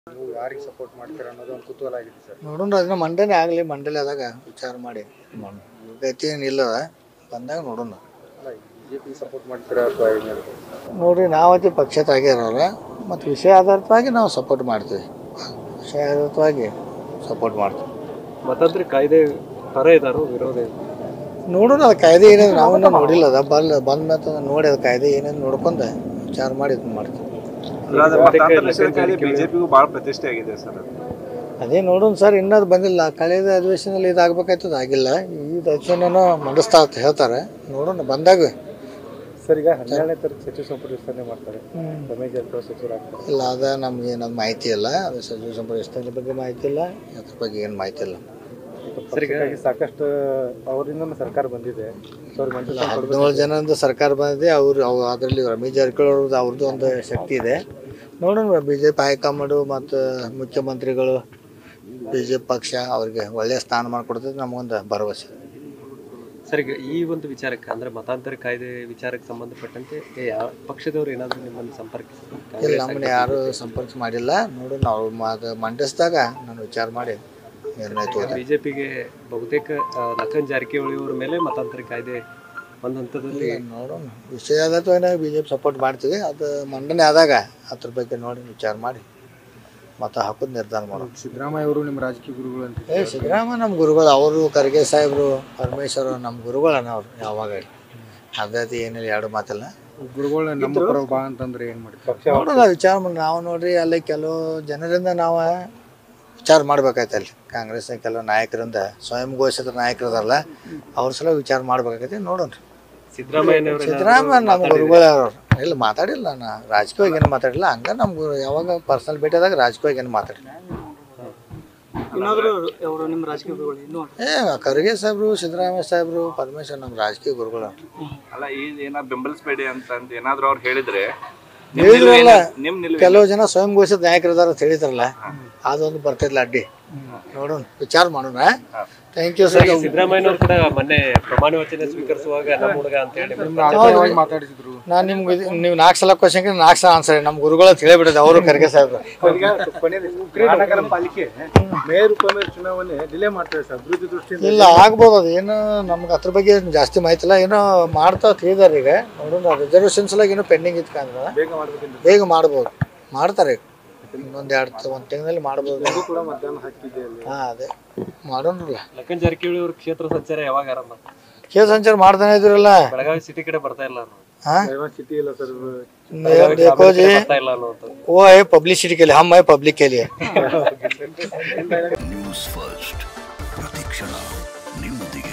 ನೀವು ಯಾರಿಗೆ ಸಪೋರ್ಟ್ ಮಾಡ್ತೀರಾ ಅನ್ನೋದು ಒಂದು ಕುತೂಹಲ ಆಗಿದೆ ಸರ್ ನೋಡೋಣ ಅದನ್ನ ಮಂಡನೆ ಆಗಲಿ ಮಂಡಳಿಯಾದಾಗ ವಿಚಾರ ಮಾಡಿ ಗತಿ ಏನಿಲ್ಲದ ಬಂದಾಗ ನೋಡೋಣ ಅಲ್ಲ ಬಿ ಜೆ ಪಿ ಸಪೋರ್ಟ್ ಮಾಡ್ತೀರಾ ಅಥವಾ ಏನು ನೋಡ್ರಿ ನಾವತಿ ಪಕ್ಷದಾಗಿರೋರ ಮತ್ತು ವಿಷಯ ಆಧಾರಿತವಾಗಿ ನಾವು ಸಪೋರ್ಟ್ ಮಾಡ್ತೀವಿ ವಿಷಯ ಆಧಾರಿತವಾಗಿ ಸಪೋರ್ಟ್ ಮಾಡ್ತೀವಿ ಮತಾಂತರ ಕಾಯ್ದೆ ಪರ ಇದಾರೋ ವಿರೋಧ ಇದೆ ನೋಡೋಣ ಅದು ಕಾಯ್ದೆ ಏನೇನು ನಾವು ಇನ್ನೂ ನೋಡಿಲ್ಲ ಅದ ಬಲ್ಲ ಬಂದ ಮೇಲೆ ನೋಡಿ ಅದು ಕಾಯ್ದೆ ಏನೇನು ನೋಡ್ಕೊಂಡು ವಿಚಾರ ಮಾಡಿ ಇದನ್ನ ಮಾಡ್ತೀವಿ ಬಿಜೆಪಿಗೂ ಬಹಳ ಪ್ರತಿಷ್ಠೆ ಆಗಿದೆ ಸರ್ ಅದು. ಅದೇ ನೋಡೋಣ ಸರ್ ಇನ್ನದು ಬಂದಿಲ್ಲ ಕಳೆದ ಅಧಿವೇಶನದಲ್ಲಿ ಇದಾಗಬೇಕಾಯ್ತದ ಆಗಿಲ್ಲ ಈ ಅಧಿವೇಶನ ಮಂಡಿಸ್ತಾ ಅಂತ ಹೇಳ್ತಾರೆ ನೋಡೋಣ ಬಂದಾಗ ಸರ್ ಈಗ ಹನ್ನೆರಡನೇ ತಾರೀಕು ಸಚಿವ ಸಂಪುಟ ವಿಸ್ತರಣೆ ಮಾಡ್ತಾರೆ ರಮೇಶ್ ಜಾರಕಿಹೊಳಿ ಸಚಿವರಾಗ್ತಾರೆ ಇಲ್ಲ ಅದ ನಮ್ಗೆ ಏನದು ಮಾಹಿತಿ ಇಲ್ಲ ಅದು ಸಚಿವ ಸಂಪುಟ ವಿಸ್ತರಣೆ ಬಗ್ಗೆ ಮಾಹಿತಿ ಇಲ್ಲ ಅದ್ರ ಬಗ್ಗೆ ಏನು ಮಾಹಿತಿ ಇಲ್ಲ ಪಕ್ಷಕ್ಕಾಗಿ ಸಾಕಷ್ಟು ಅವರಿಂದ ಸರ್ಕಾರ ಬಂದಿದೆ ಸೊ ಅವ್ರಿಗೆ ಮಂತ್ರಿ ಸ್ಥಾನ ಕೊಡ್ಬೇಕು. ಹದಿನೇಳು ಜನದ ಸರ್ಕಾರ ಬಂದಿದೆ ಅವ್ರು ಅವು ಅದರಲ್ಲಿ ರಮೇಶ್ ಜಾರಕಿಹೊಳಿ ಅವ್ರದ್ದು ಅವ್ರದ್ದು ಒಂದು ಶಕ್ತಿ ಇದೆ ನೋಡೋಣ ಬಿ ಜೆ ಪಿ ಹೈಕಮಾಂಡು ಮತ್ತು ಮುಖ್ಯಮಂತ್ರಿಗಳು ಬಿ ಜೆ ಪಿ ಪಕ್ಷ ಅವ್ರಿಗೆ ಒಳ್ಳೆಯ ಸ್ಥಾನ ಮಾಡಿಕೊಡ್ತದೆ ನಮಗೊಂದು ಭರವಸೆ ಸರ್ ಈಗ ಈ ಒಂದು ವಿಚಾರಕ್ಕೆ ಅಂದ್ರೆ ಮತಾಂತರ ಕಾಯ್ದೆ ವಿಚಾರಕ್ಕೆ ಸಂಬಂಧಪಟ್ಟಂತೆ ಏ, ಯಾವ ಪಕ್ಷದವರು ಏನಾದರೂ ನಿಮ್ಮನ್ನು ಸಂಪರ್ಕಿಸಿದ್ರು ಇಲ್ಲ ನಮ್ಮನ್ನ ಯಾರು ಸಂಪರ್ಕ ಮಾಡಿಲ್ಲ ನೋಡೋಣ ಅವ್ರು ಮಾತು ಮಂಡಿಸಿದಾಗ ನಾನು ವಿಚಾರ ಮಾಡಿ ನಿರ್ಣಯ ತಗೋತೀನಿ ಬಿಜೆಪಿಗೆ ಬಹುತೇಕ ಆ, ಲಖನ್ ಜಾರಕಿಹೊಳಿ ಅವರ ಮೇಲೆ ಮತಾಂತರ ಕಾಯ್ದೆ ಒಂದು ಹಂತದಲ್ಲಿ ನೋಡೋಣ ವಿಷಯ ಆಧಾರಿತವಾಗಿ ನಾವು ಬಿ ಜೆ ಪಿ ಸಪೋರ್ಟ್ ಮಾಡ್ತೀವಿ ಅದು ಮಂಡನೆ ಆದಾಗ ಅದ್ರ ಬಗ್ಗೆ ನೋಡಿ ವಿಚಾರ ಮಾಡಿ ಮತ ಹಾಕೋದು ನಿರ್ಧಾರ ಮಾಡೋದು ಸಿದ್ದರಾಮಯ್ಯ ಅವರು ನಿಮ್ಮ ರಾಜಕೀಯ ಗುರುಗಳು ಅಂತ ಏ ಸಿದ್ದರಾಮಯ್ಯ ನಮ್ಮ ಗುರುಗಳು ಅವರು ಖರ್ಗೆ ಸಾಹೇಬರು ಪರಮೇಶ್ವರ ನಮ್ಮ ಗುರುಗಳನ್ನ ಅವ್ರು ಯಾವಾಗ ಅದಾತಿ ಏನಿಲ್ಲ ಎರಡು ಮಾತಿಲ್ಲ ಗುರುಗಳು ನಮ್ಮ ಪರ ಬಾ ಅಂತಂದ್ರೆ ಏನು ಮಾಡ್ತೀವಿ ಪಕ್ಷ ನೋಡೋಣ ವಿಚಾರ ಮಾಡಿ ನಾವು ನೋಡ್ರಿ ಅಲ್ಲಿ ಕೆಲವು ಜನರಿಂದ ನಾವು ವಿಚಾರ ಮಾಡ್ಬೇಕಾಯ್ತು ಅಲ್ಲಿ ಕಾಂಗ್ರೆಸ್ನ ಕೆಲವು ನಾಯಕರಿಂದ ಸ್ವಯಂ ಘೋಷಿತ ನಾಯಕರದಲ್ಲ ಅವ್ರ ಸಲ ವಿಚಾರ ಮಾಡ್ಬೇಕಾಗೈತಿ ನೋಡೋಣ ಸಿದ್ದರಾಮಯ್ಯನವರು ಸಿದ್ದರಾಮಯ್ಯ ನಮ್ಮ ಗುರುಗಳು ಅವ್ರು ಇಲ್ಲ ಮಾತಾಡಿಲ್ಲ ನಾನು ರಾಜಕೀಯವಾಗಿ ಏನು ಮಾತಾಡಿಲ್ಲ ಹಂಗ ನಮ್ಮ ಗುರು ಯಾವಾಗ ಪರ್ಸನಲ್ ಭೇಟಿಯಾದಾಗ ರಾಜಕೀಯವಾಗಿ ಏನು ಮಾತಾಡಿಲ್ಲ ಅವರು ನಿಮ್ಮ ರಾಜಕೀಯ ಗುರುಗಳು ಇನ್ನೂ ಏ ಖರ್ಗೆ ಸಾಹೇಬ್ರು ಸಿದ್ದರಾಮಯ್ಯ ಸಾಹೇಬ್ರು ಪರಮೇಶ್ವರ್ ನಮ್ಮ ರಾಜಕೀಯ ಗುರುಗಳು ಅವ್ರು. ಅಲ್ಲ ಈ ಏನಾದ್ರು ಬೆಂಬಲಿಸಬೇಡಿ ಅಂತ ಅಂತ ಏನಾದ್ರು ಅವ್ರು ಹೇಳಿದ್ರೆ ಹೇಳಿದ್ರಲ್ಲ ನಿಮ್ ನಿಲುವು ಕೆಲವು ಜನ ಸ್ವಯಂ ಘೋಷಿತ ನಾಯಕರಿದಾರ ಅಂತ ಹೇಳಿದ್ರಲ್ಲ ಅದೊಂದು ಬರ್ತಿದ್ಲ ಅಡ್ಡಿ ನೋಡೋಣ ವಿಚಾರ ಮಾಡೋಣ ಥ್ಯಾಂಕ್ ಯು ಸರ್ ಸಿದ್ದರಾಮಯ್ಯನವರು ಕೂಡ ಮೊನ್ನೆ ಪ್ರಮಾಣ ವಚನ ಸ್ವೀಕರಿಸುವಾಗ ನಮ್ಮ ಹುಡುಗ ಅಂತ ಹೇಳಿ ಮಾತಾಡಿಸಿದ್ರು ನಾನು ನಿಮ್ಗೆ ಇದು- ನೀವು ನಾಲ್ಕು ಸಲ ಕ್ವಶನ್ ನಾಲ್ಕು ಸಲ ಆನ್ಸರ್ ನಮ್ಮ ಗುರುಗಳು ಅಂತ ಹೇಳಿಬಿಡೋದು ಅವರು ಖರ್ಗೆ ಸಾಹೇಬ್ರು ಮಹಾನಗರ ಪಾಲಿಕೆ ಮೇಯರ್ ಉಪಮೇಯರ್ ಚುನಾವಣೆ ಡಿಲೇ ಮಾಡ್ತಾರೆ ಸರ್ ಅಭಿವೃದ್ಧಿ ದೃಷ್ಟಿಯಿಂದ ಇಲ್ಲ ಆಗ್ಬೋದು ಅದು ಏನು ನಮ್ಗೆ ಅದ್ರ ಬಗ್ಗೆ ಏನ್ ಜಾಸ್ತಿ ಮಾಹಿತಿ ಇಲ್ಲ ಏನೋ ಮಾಡ್ತಾ ತಿಳಿದಾರೆ ಈಗ ನೋಡೋಣ ರಿಸರ್ವೇಷನ್ಸ್ ಎಲ್ಲ ಏನೋ ಪೆಂಡಿಂಗ್ ಇತ್ತು ಅಂದ್ರೆ ಬೇಗ ಮಾಡ್ಬೇಕಂತ ಬೇಗ ಮಾಡ್ಬೋದು ಮಾಡ್ತಾರೆ ಈಗ ಇನ್ನೊಂದು ಎರಡು ಒಂದು ತಿಂಗಳಲ್ಲಿ ಮಾಡ್ಬೋದು ಕೂಡ ಮತದಾನ ಹಾಕಿದೆ ಅಲ್ಲಿ ಹಾಂ ಅದೇ ಮಾಡೋಣಲ್ಲ ಲಖನ್ ಜಾರಕಿಹೊಳಿ ಅವ್ರ ಕ್ಷೇತ್ರ ಸಂಚಾರ ಯಾವಾಗ ಆರಂಭ ಕೇಸ್ ಸಂಚಾರ ಮಾಡ್ತಾನೆ ಇದ್ರಲ್ಲ ಬೆಳಗಾವಿ ಸಿಟಿ ಕಡೆ ಬರ್ತಾ ಇಲ್ಲ ಅನ್ನೋ हाँ ದೈವ ಸ್ಥಿತಿ ಇಲ್ಲ ಸರ್ देखो जी ಬರ್ತಾ ಇಲ್ಲ ಅನ್ನೋದು वो है पब्लिसिटी के लिए हम है पब्लिक के लिए ನ್ಯೂಸ್ ಫಸ್ಟ್ ಪ್ರತಿಕ್ಷಣ ನಿಮ್ಮೊಂದಿಗೆ